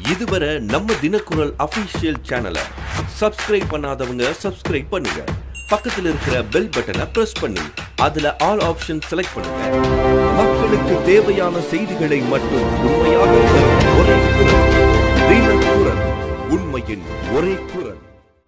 இதுவரை நம்ம தினக்குரல் அபிஷியல் சேனலை சப்ஸ்கிரைப் பண்ணாதவங்க சப்ஸ்கிரைப் பண்ணுங்க பக்கத்துல இருக்கிற பெல் பட்டனை பிரஸ் பண்ணி அதுல ஆல் ஆப்ஷன் செலக்ட் பண்ணுங்க மக்களுக்கு தேவையான செய்திகளை மட்டும் உண்மையாக தரும் ஒரே குரல் தினக்குரல் உண்மையின் ஒரே குரல்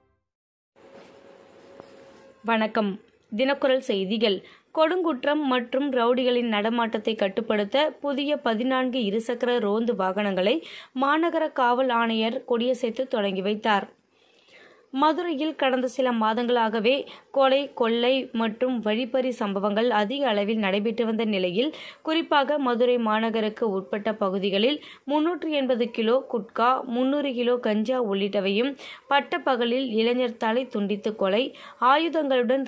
வணக்கம் தினக்குரல் செய்திகள் கொடுங்குற்றம் மற்றும் ரவுடிகளின் நடமாட்டத்தை கட்டுப்படுத்த புதிய பதினான்கு இருசக்கர ரோந்து வாகனங்களை மாநகர காவல் ஆணையர் கொடியசைத்து தொடங்கி வைத்தார் மதுரையில் கடந்த சில மாதங்களாகவே கொலை கொள்ளை மற்றும் வழிப்பறி சம்பவங்கள் அதிக அளவில் நடைபெற்று வந்த நிலையில் குறிப்பாக மதுரை மாநகருக்கு உட்பட்ட பகுதிகளில் முன்னூற்று எண்பது கிலோ குட்கா முன்னூறு கிலோ கஞ்சா உள்ளிட்டவையும் பட்டப்பகலில் இளைஞர் தலை துண்டித்து கொலை ஆயுதங்களுடன்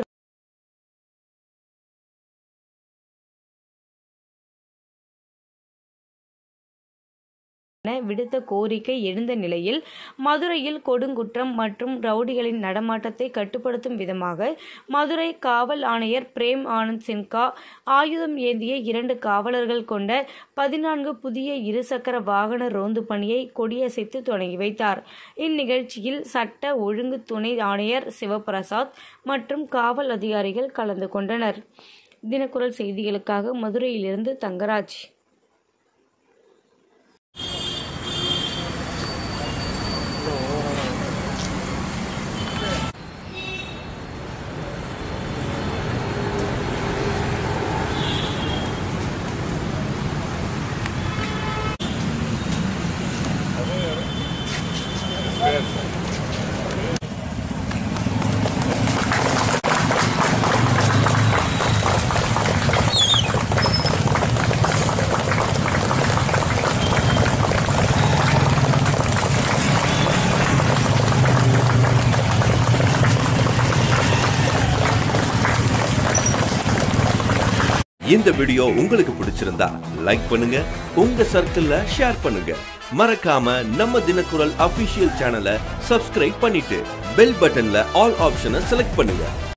என விடுத்த கோரிக்கை எழுந்த நிலையில் மதுரையில் கொடுங்குற்றம் மற்றும் ரவுடிகளின் நடமாட்டத்தை கட்டுப்படுத்தும் விதமாக மதுரை காவல் ஆணையர் பிரேம் ஆனந்த் சின்கா ஆயுதம் ஏந்திய இரண்டு காவலர்கள் கொண்ட பதினான்கு புதிய இருசக்கர வாகன ரோந்து பணியை கொடியசைத்து தொடங்கி வைத்தார் இந்நிகழ்ச்சியில் சட்ட ஒழுங்கு துணை ஆணையர் சிவபிரசாத் மற்றும் காவல் அதிகாரிகள் கலந்து கொண்டனர் தினக்குரல் செய்திகளுக்காக மதுரையிலிருந்து தங்கராஜ் இந்த வீடியோ உங்களுக்கு பிடிச்சிருந்தா லைக் பண்ணுங்க உங்க சர்க்கிள்ல ஷேர் பண்ணுங்க மறக்காம நம்ம தினக்குரல் அபிஷியல் சேனலை சப்ஸ்கிரைப் பண்ணிட்டு பெல் பட்டன்ல ஆல் ஆப்ஷனை செலக்ட் பண்ணுங்க